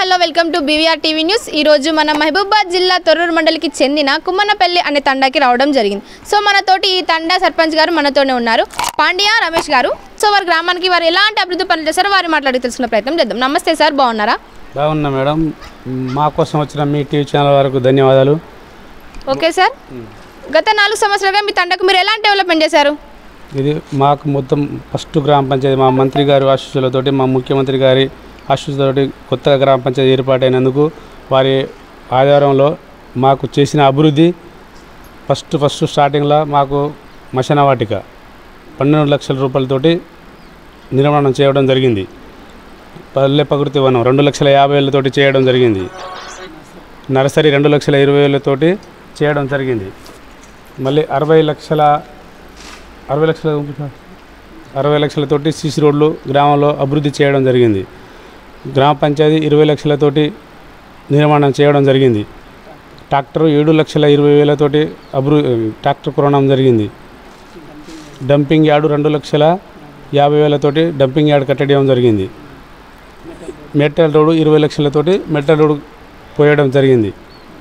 hello welcome to BVR TV news ఈ రోజు మన మహబూబాద్ జిల్లా తొర్రూరు మండలికి చెందిన కుమ్మనపల్లి అనే తండాకి రావడం జరిగింది సో మనతోటి ఈ తండా సర్పంచ్ గారు మనతోనే ఉన్నారు పాండ్యా రమేష్ గారు సో వారి గ్రామానికి వారు ఎలాంటి అభివృద్ధి పనులు చేస్తారో వారి మాట్లాడి తెలుసుకునే ప్రయత్నం చేద్దాం నమస్తే సార్ బాగున్నారా బాగున్నా మేడం మా కోసం వచ్చిన మీ టీవీ ఛానల్ వరకు ధన్యవాదాలు ఓకే సార్ గత నాలుగు సంవత్సరాలుగా మీ తండకు మీరు ఎలాంటి డెవలప్మెంట్ చేశారు ఇది మాకు మొత్తం ఫస్ట్ గ్రామ పంచాయతీ మా మంత్రి గారి ఆశీస్సులతోటి మా ముఖ్యమంత్రి గారి ఆశీస్సులతోటి కొత్తగా గ్రామ పంచాయతీ ఏర్పాటైనందుకు వారి ఆధారంలో మాకు చేసిన అభివృద్ధి ఫస్ట్ ఫస్ట్ స్టార్టింగ్లో మాకు మశన వాటిక పన్నెండు లక్షల రూపాయలతోటి నిర్మాణం చేయడం జరిగింది పల్లె ప్రకృతి వనం రెండు లక్షల యాభై వేలతోటి చేయడం జరిగింది నర్సరీ రెండు లక్షల ఇరవై వేలతోటి చేయడం జరిగింది మళ్ళీ అరవై లక్షల అరవై లక్షల అరవై లక్షలతోటి సీసీ రోడ్లు గ్రామంలో అభివృద్ధి చేయడం జరిగింది గ్రామ పంచాయతీ ఇరవై లక్షలతోటి నిర్మాణం చేయడం జరిగింది ట్రాక్టర్ ఏడు లక్షల ఇరవై వేలతోటి అభివృద్ధి ట్రాక్టర్ కొనడం జరిగింది డంపింగ్ యార్డు రెండు లక్షల యాభై వేలతోటి డంపింగ్ యార్డ్ కట్టడం జరిగింది మెటల్ రోడ్డు ఇరవై లక్షలతోటి మెటల్ రోడ్డు పోయడం జరిగింది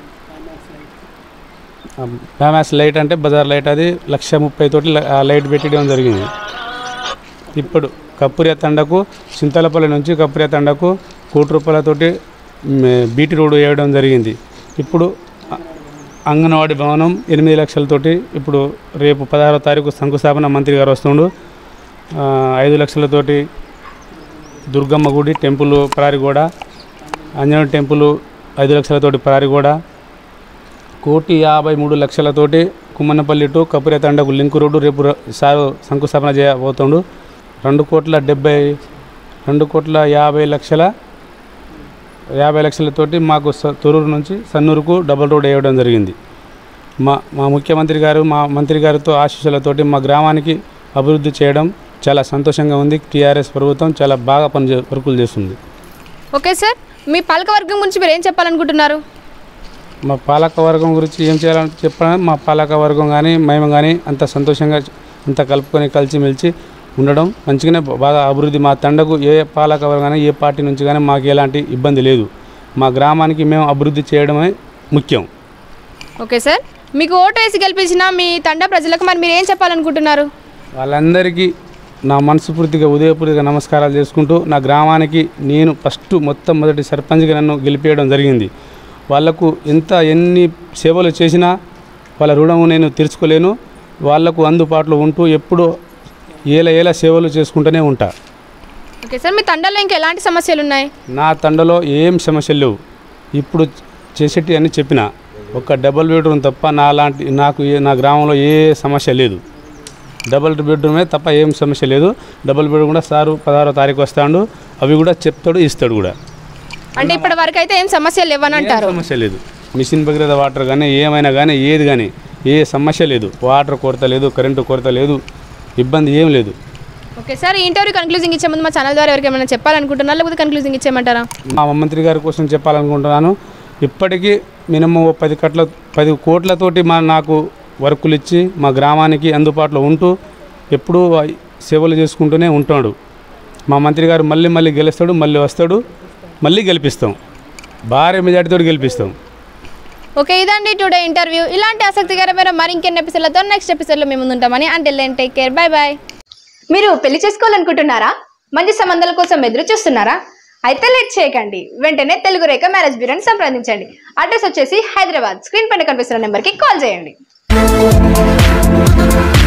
ఫేమస్ లైట్ అంటే బజార్ లైట్ అది లక్ష ముప్పై తోటి ల- ఆ లైట్ పెట్టడం జరిగింది ఇప్పుడు కప్పురియా తండకు చింతలపల్లి నుంచి కప్పురియా తండకు కోటి రూపాయలతోటి మ్, బీటీ రోడ్డు వేయడం జరిగింది ఇప్పుడు అ- అంగన్వాడీ భవనం ఎనిమిది లక్షలతోటి ఇప్పుడు రేపు పదహారో తారీఖు శంకుస్థాపన మంత్రి గారు వస్తుండు ఆ, ఐదు లక్షలతోటి దుర్గమ్మ గుడి టెంపుల్ ప్రారిగూడ ఆంజనేయ టెంపుల్ ఐదు లక్షలతోటి ప్రారిగూడ కోటి యాభై మూడు లక్షలతోటి కుమ్మన్నపల్లి టు కపురే తండకు లింక్ రోడ్డు రేపు ర- సారు శంకుస్థాపన చేయబోతుండు రెండు కోట్ల డెబ్బై రెండు కోట్ల యాభై లక్షల యాభై లక్షలతోటి మాకు స- తొరూరు నుంచి సన్నూరుకు డబుల్ రోడ్ వేయడం జరిగింది మా మా ముఖ్యమంత్రి గారు మా మంత్రి గారితో ఆశీస్సులతోటి మా గ్రామానికి అభివృద్ధి చేయడం చాలా సంతోషంగా ఉంది టీఆర్ఎస్ ప్రభుత్వం చాలా బాగా పని చే- వర్కులు చేస్తుంది ఓకే సార్ మీ పాలకవర్గం గురించి మీరు ఏం చెప్పాలనుకుంటున్నారు మా పాలక వర్గం గురించి ఏం చేయాలని చెప్పాలని మా పాలక వర్గం కానీ మేము కానీ అంత సంతోషంగా అంత కలుపుకొని కలిసిమెలిసి ఉండడం మంచిగానే బాగా అభివృద్ధి మా తండకు ఏ పాలక వర్గం కానీ ఏ పార్టీ నుంచి కానీ మాకు ఎలాంటి ఇబ్బంది లేదు మా గ్రామానికి మేము అభివృద్ధి చేయడమే ముఖ్యం ఓకే సార్ మీకు ఓటు వేసి గెలిపించిన మీ తండా ప్రజలకు మరి మీరు ఏం చెప్పాలనుకుంటున్నారు వాళ్ళందరికీ నా మనస్ఫూర్తిగా ఉదయపూర్తిగా నమస్కారాలు చేసుకుంటూ నా గ్రామానికి నేను ఫస్ట్ మొత్తం మొదటి సర్పంచ్గా నన్ను గెలిపేయడం జరిగింది వాళ్లకు ఎంత ఎన్ని సేవలు చేసినా వాళ్ళ రుణము నేను తీర్చుకోలేను వాళ్లకు అందుబాటులో ఉంటూ ఎప్పుడూ ఏల ఏల సేవలు చేసుకుంటూనే ఉంటా ఓకే సార్ మీ తండాలో ఇంకా ఎలాంటి సమస్యలు ఉన్నాయి నా తండలో ఏం సమస్యలు లేవు ఇప్పుడు చేసేటి అని చెప్పిన ఒక డబుల్ బెడ్రూమ్ తప్ప నా లాంటి నాకు ఏ నా గ్రామంలో ఏ సమస్య లేదు డబుల్ బెడ్రూమే తప్ప ఏం సమస్య లేదు డబుల్ బెడ్రూమ్ కూడా సారు పదహారో తారీఖు వస్తాడు అవి కూడా చెప్తాడు ఇస్తాడు కూడా అంటే ఇప్పటి వరకు అయితే ఏం సమస్యలు లేవని అంటారు ఏం సమస్య లేదు మిషన్ భగీరథ వాటర్ కానీ ఏమైనా కానీ ఏది కానీ ఏ సమస్య లేదు వాటర్ కొరత లేదు కరెంటు కొరత లేదు ఇబ్బంది ఏం లేదు ఓకే సార్ ఈ ఇంటర్వ్యూ కన్క్లూజింగ్ ఇచ్చే ముందు మా ఛానల్ ద్వారా ఎవరికి ఏమైనా చెప్పాలనుకుంటున్నారా లేకపోతే కన్క్లూజింగ్ ఇచ్చేయమంటారా మా మంత్రి గారి కోసం చెప్పాలనుకుంటున్నాను ఇప్పటికీ మినిమం ఓ పది కట్ల పది కోట్లతోటి మా నాకు వర్కులు ఇచ్చి మా గ్రామానికి అందుబాటులో ఉంటూ ఎప్పుడూ ఆ సేవలు చేసుకుంటూనే ఉంటాడు మా మంత్రి గారు మళ్ళీ మళ్ళీ గెలుస్తాడు మళ్ళీ వస్తాడు మళ్ళీ గెలిపిస్తాం భారీ మెజార్టీతో గెలిపిస్తాం ఓకే ఇదండి టుడే ఇంటర్వ్యూ ఇలాంటి ఆసక్తికరమైన మరి ఇంకెన్ని ఎపిసోడ్లతో నెక్స్ట్ ఎపిసోడ్లో మేము ముందుంటామని అంటే టేక్ కేర్ బై బాయ్ మీరు పెళ్లి చేసుకోవాలనుకుంటున్నారా మంచి సంబంధాల కోసం ఎదురు చూస్తున్నారా అయితే లేట్ చేయకండి వెంటనే తెలుగు రేఖ మ్యారేజ్ బ్యూరోని సంప్రదించండి అడ్రస్ వచ్చేసి హైదరాబాద్ స్క్రీన్ పైన కనిపిస్తున్న నెంబర్కి కాల్ చేయండి